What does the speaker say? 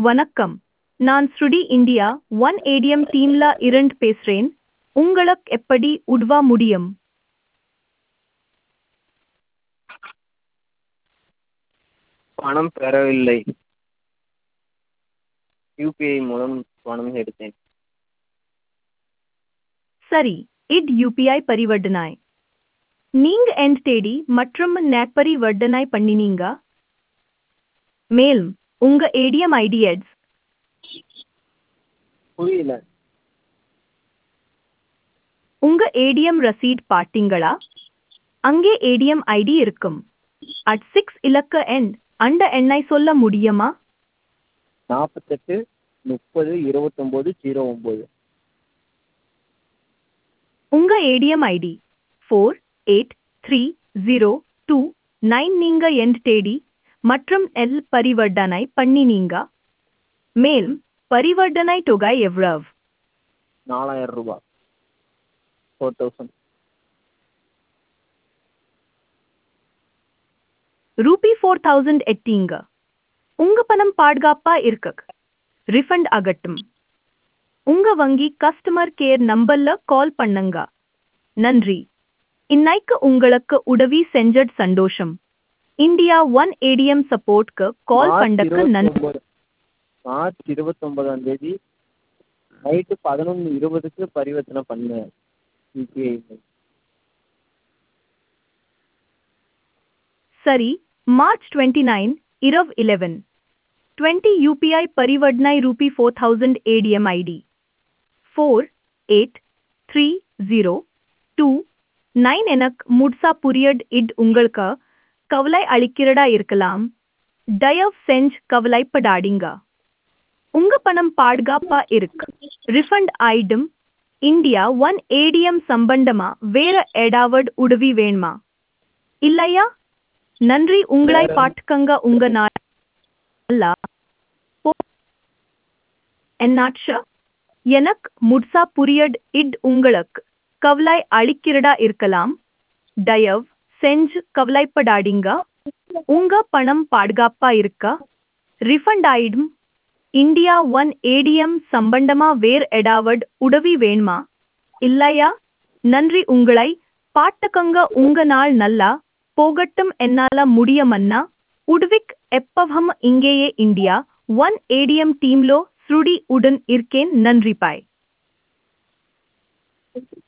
வணக்கம் நான் ஸ்ருடி இந்தியா ஒன் ஏடிஎம் டீம்ல இருந்து பேசுறேன் உங்களுக்கு எப்படி உதவ முடியும் பணம் பெறவில்லை யூபிஐ மூலம் பணம் எடுத்தேன் சரி இட் யூபிஐ பரிவர்த்தனை நீங்க எண்ட் தேடி மற்றும் நெட் பரிவர்த்தனை பண்ணினீங்க மேலும் உங்க ஏடிஎம் ஐடி எட்ஸ் புரியல உங்க ஏடிஎம் ரசீட் பார்த்தீங்களா அங்கே ஏடிஎம் ஐடி இருக்கும் அட் சிக்ஸ் இலக்க எண் அந்த எண்ணை சொல்ல முடியுமா நாற்பத்தெட்டு முப்பது இருபத்தொம்போது ஜீரோ ஒம்பது உங்க ATM ID four eight three zero two nine நீங்க எண்ட் தேடி மற்றும் எல் பரிவர்த்தனை பண்ணினீங்க மேலும் பரிவர்த்தனை தொகை எவ்வளவு நாலாயிரம் ரூபாய் four thousand rupee four thousand எட்டீங்க உங்க பணம் பாதுகாப்பா இருக்கு ரிஃபண்ட் ஆகட்டும் உங்க வங்கி கஸ்டமர் கேர் நம்பர்ல கால் பண்ணுங்க நன்றி இன்னைக்கு உங்களுக்கு உதவி செஞ்சது சந்தோஷம் இந்தியா ஒன் ஏடிஎம் சப்போர்ட்க்கு கால் பண்ணக்கு நன்றி மார்ச் இருபத்தொம்பதாம் தேதி நைட்டு பதினொன்று இருபதுக்கு பரிவர்த்தனை பண்ணேன் யூபிஐ சரி மார்ச் டுவெண்ட்டி நைன் இரவு இலெவன் டுவெண்ட்டி யூபிஐ பரிவர்த்தனை rupee four thousand ATM ID four eight three zero two nine எனக்கு முட்சா புரியட் இட் உங்களுக்கு கவலை அளிக்கிறதா இருக்கலாம் தயவு செஞ்சு கவலைப்படாதீங்க உங்க பணம் பாதுகாப்பா இருக்கு ரிஃபண்ட் ஆயிடும் இந்தியா ஒன் ஏடிஎம் சம்பந்தமா வேற ஏதாவது உதவி வேணுமா இல்லையா நன்றி உங்களை பாட்டுக்கங்க உங்க நாள் என்னாச்சா எனக்கு முட்சா புரியட் இட் உங்களுக்கு கவலை அளிக்கிறதா இருக்கலாம் தயவு செஞ்சு கவலைப்படாதீங்க உங்க பணம் பாதுகாப்பா இருக்கா ரிஃபண்ட் ஆயிடும் இந்தியா ஒன் ஏடிஎம் சம்பந்தமா வேர் எடாவட் உதவி வேணுமா இல்லையா நன்றி உங்களை பாட்டுக்கங்க உங்க நாள் நல்லா போகட்டும் என்னால முடியுமன்னா உடுவிக் எப்பவும் இங்கேயே இந்தியா ஒன் ஏடிஎம் டீம்லோ ஸ்ருடி உடன் இருக்கேன் நன்றி பாய்